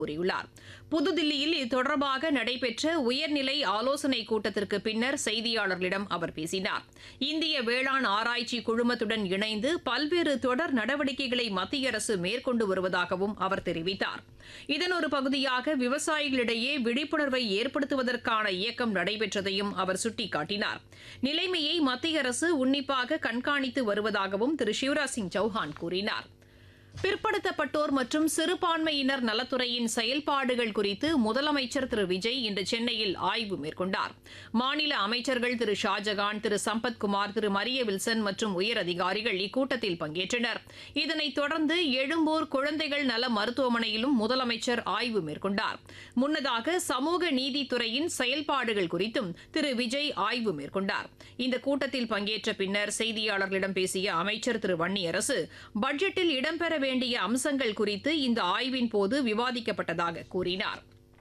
கூறியுள்ளார் புதுதில்லியில் இது தொடர்பாக நடைபெற்ற உயர்நிலை ஆலோசனைக் கூட்டத்திற்கு பின்னர் செய்தியாளர்களிடம் அவர் பேசினார் இந்திய வேளாண் ஆராய்ச்சி குழுமத்துடன் இணைந்து பல்வேறு தொடர் நடவடிக்கைகளை மத்திய அரசு மேற்கொண்டு வருவதாகவும் அவர் தெரிவித்தார் இதன் ஒரு பகுதியாக விவசாயிகளிடையே விழிப்புணர்வை ஏற்படுத்துவதற்கான இயக்கம் நடைபெற்றதையும் அவர் சுட்டிக்காட்டினார் நிலைமையை மத்திய அரசு உன்னிப்பாக கண்காணித்து வருவதாகவும் திரு சிவராஜ் சிங் சௌஹான் கூறினார் பிற்படுத்தப்பட்டோர் மற்றும் சிறுபான்மையினர் நலத்துறையின் செயல்பாடுகள் குறித்து முதலமைச்சர் திரு விஜய் இன்று சென்னையில் ஆய்வு மேற்கொண்டார் மாநில அமைச்சர்கள் திரு ஷாஜகான் திரு சம்பத்குமார் திரு மரிய வில்சன் மற்றும் உயரதிகாரிகள் இக்கூட்டத்தில் பங்கேற்றனர் இதனைத் தொடர்ந்து எழும்பூர் குழந்தைகள் நல மருத்துவமனையிலும் முதலமைச்சர் ஆய்வு மேற்கொண்டார் முன்னதாக சமூக நீதித்துறையின் செயல்பாடுகள் குறித்தும் திரு விஜய் ஆய்வு மேற்கொண்டார் இந்த கூட்டத்தில் பங்கேற்ற பின்னர் செய்தியாளர்களிடம் பேசிய அமைச்சர் திரு வன்னியரசு பட்ஜெட்டில் இடம்பெற வேண்டிய அம்சங்கள் குறித்து இந்த ஆய்வின் போது விவாதிக்கப்பட்டதாக கூறினார்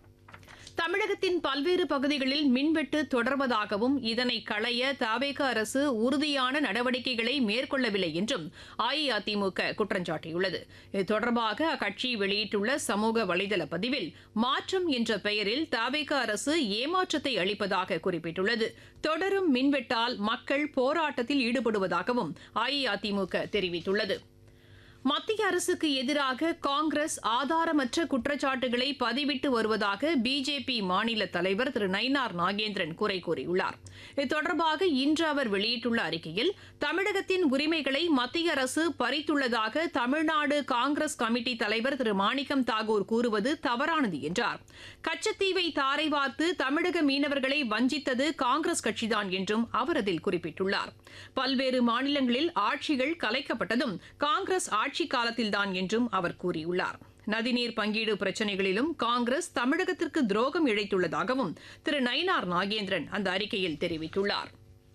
தமிழகத்தின் பல்வேறு பகுதிகளில் மின்வெட்டு தொடர்வதாகவும் இதனை களைய தவேக அரசு உறுதியான நடவடிக்கைகளை மேற்கொள்ளவில்லை என்றும் அஇஅதிமுக குற்றம் சாட்டியுள்ளது இது தொடர்பாக அக்கட்சி வெளியிட்டுள்ள சமூக வலைதள பதிவில் மாற்றம் என்ற பெயரில் தவேக அரசு ஏமாற்றத்தை அளிப்பதாக குறிப்பிட்டுள்ளது தொடரும் மின்வெட்டால் மக்கள் போராட்டத்தில் ஈடுபடுவதாகவும் அஇஅதிமுக தெரிவித்துள்ளது மத்திய அரசுக்கு எதிராக காங்கிரஸ் ஆதாரமற்ற குற்றச்சாட்டுகளை பதிவிட்டு வருவதாக பிஜேபி மாநில தலைவர் திரு நயினார் நாகேந்திரன் குறை கூறியுள்ளார் இது தொடர்பாக இன்று அவர் வெளியிட்டுள்ள அறிக்கையில் தமிழகத்தின் உரிமைகளை மத்திய அரசு பறித்துள்ளதாக தமிழ்நாடு காங்கிரஸ் கமிட்டி தலைவர் திரு மாணிக்கம் தாகூர் கூறுவது தவறானது என்றார் கச்சத்தீவை தாரை வார்த்து தமிழக மீனவர்களை வஞ்சித்தது காங்கிரஸ் கட்சிதான் என்றும் அவர் அதில் குறிப்பிட்டுள்ளார் பல்வேறு மாநிலங்களில் ஆட்சிகள் கலைக்கப்பட்டதும் காங்கிரஸ் ஆட்சி காலத்தில்தான் என்றும் அவர் கூறியுள்ளார் நதிநீர் பங்கீடு பிரச்சினைகளிலும் காங்கிரஸ் தமிழகத்திற்கு துரோகம் இழைத்துள்ளதாகவும் திரு நயினார் நாகேந்திரன் அந்த அறிக்கையில் தெரிவித்துள்ளார்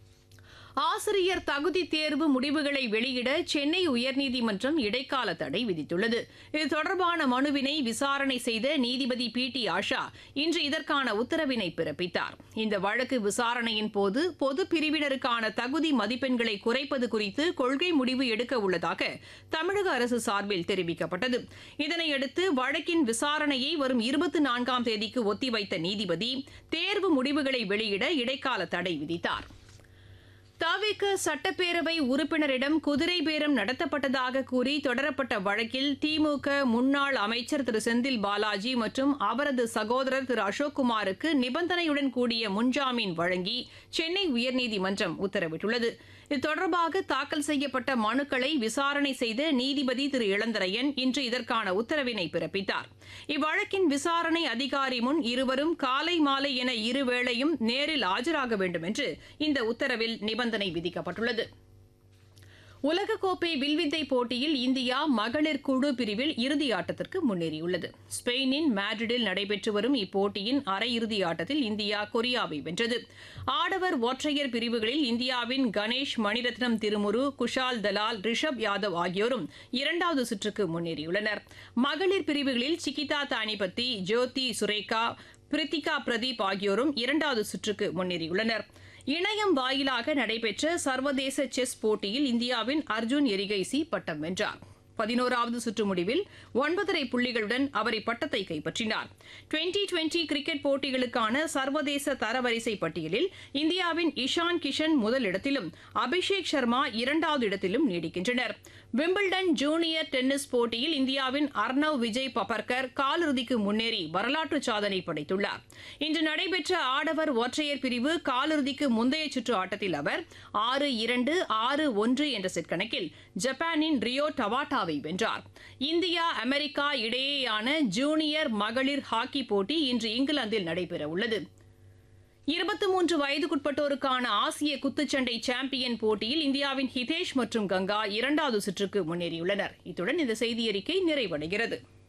ஆசிரியர் தகுதி தேர்வு முடிவுகளை வெளியிட சென்னை உயர்நீதிமன்றம் இடைக்கால தடை விதித்துள்ளது இது தொடர்பான மனுவினை விசாரணை செய்த நீதிபதி பி டி ஆஷா இன்று இதற்கான உத்தரவினை பிறப்பித்தார் இந்த வழக்கு விசாரணையின் போது பொது பிரிவினருக்கான தகுதி மதிப்பெண்களை குறைப்பது குறித்து கொள்கை முடிவு எடுக்க உள்ளதாக தமிழக அரசு சார்பில் தெரிவிக்கப்பட்டது இதனையடுத்து வழக்கின் விசாரணையை வரும் இருபத்தி நான்காம் தேதிக்கு ஒத்திவைத்த நீதிபதி தேர்வு முடிவுகளை வெளியிட இடைக்கால தடை விதித்தார் தவிக சட்டப்பேரவை உறுப்பினரிடம் குதிரை பேரம் நடத்தப்பட்டதாக கூறி தொடரப்பட்ட வழக்கில் திமுக முன்னாள் அமைச்சர் திரு செந்தில் பாலாஜி மற்றும் அவரது சகோதரர் திரு அசோக்குமாருக்கு நிபந்தனையுடன் கூடிய முன்ஜாமீன் வழங்கி சென்னை உயர்நீதிமன்றம் உத்தரவிட்டுள்ளது இது தொடர்பாக தாக்கல் செய்யப்பட்ட மனுக்களை விசாரணை செய்த நீதிபதி திரு இளந்தரையன் இன்று இதற்கான உத்தரவினை பிறப்பித்தார் இவ்வழக்கின் விசாரணை அதிகாரி முன் இருவரும் காலை மாலை என இருவேளையும் நேரில் ஆஜராக வேண்டும் என்று இந்த உத்தரவில் நிபந்தனை விதிக்கப்பட்டுள்ளது உலகக்கோப்பை வில்வித்தை போட்டியில் இந்தியா மகளிர் குழு பிரிவில் இறுதி ஆட்டத்திற்கு முன்னேறியுள்ளது ஸ்பெயினின் மேட்ரிடில் நடைபெற்று வரும் இப்போட்டியின் அரையிறுதி ஆட்டத்தில் இந்தியா கொரியாவை வென்றது ஆடவர் ஒற்றையர் பிரிவுகளில் இந்தியாவின் கணேஷ் மணிரத்னம் திருமுரு குஷால் தலால் ரிஷப் யாதவ் ஆகியோரும் இரண்டாவது சுற்றுக்கு முன்னேறியுள்ளனர் மகளிர் பிரிவுகளில் சிகிதா தானிபத்தி ஜோதி சுரேகா பிரித்திகா பிரதீப் ஆகியோரும் இரண்டாவது சுற்றுக்கு முன்னேறியுள்ளனர் இணையம் வாயிலாக நடைபெற்ற சர்வதேச செஸ் போட்டியில் இந்தியாவின் அர்ஜுன் எரிகைசி பட்டம் வென்றார் பதினோராவது சுற்று முடிவில் ஒன்பதரை புள்ளிகளுடன் அவர் இப்பட்டத்தை கைப்பற்றினார் டுவெண்டி டுவெண்டி கிரிக்கெட் போட்டிகளுக்கான சர்வதேச தரவரிசை பட்டியலில் இந்தியாவின் இஷான் கிஷன் முதலிடத்திலும் அபிஷேக் சர்மா இரண்டாவது இடத்திலும் நீடிக்கின்றனர் விம்பிள்டன் ஜூனியர் டென்னிஸ் போட்டியில் இந்தியாவின் அர்ணவ் விஜய் பபர்கர் காலிறுதிக்கு முன்னேறி வரலாற்று சாதனை படைத்துள்ளார் இன்று நடைபெற்ற ஆடவர் ஒற்றையர் பிரிவு காலிறுதிக்கு முந்தைய சுற்று ஆட்டத்தில் அவர் ஆறு இரண்டு ஆறு ஒன்று என்ற செட் கணக்கில் ஜப்பானின் ரியோ டவாட்டாவை வென்றார் இந்தியா அமெரிக்கா இடையேயான ஜூனியர் மகளிர் ஹாக்கி போட்டி இன்று இங்கிலாந்தில் நடைபெறவுள்ளது இருபத்தி மூன்று வயதுக்குட்பட்டோருக்கான ஆசிய குத்துச்சண்டை சாம்பியன் போட்டியில் இந்தியாவின் ஹிதேஷ் மற்றும் கங்கா இரண்டாவது சுற்றுக்கு முன்னேறியுள்ளனர் இத்துடன் இந்த செய்தியறிக்கை நிறைவடைகிறது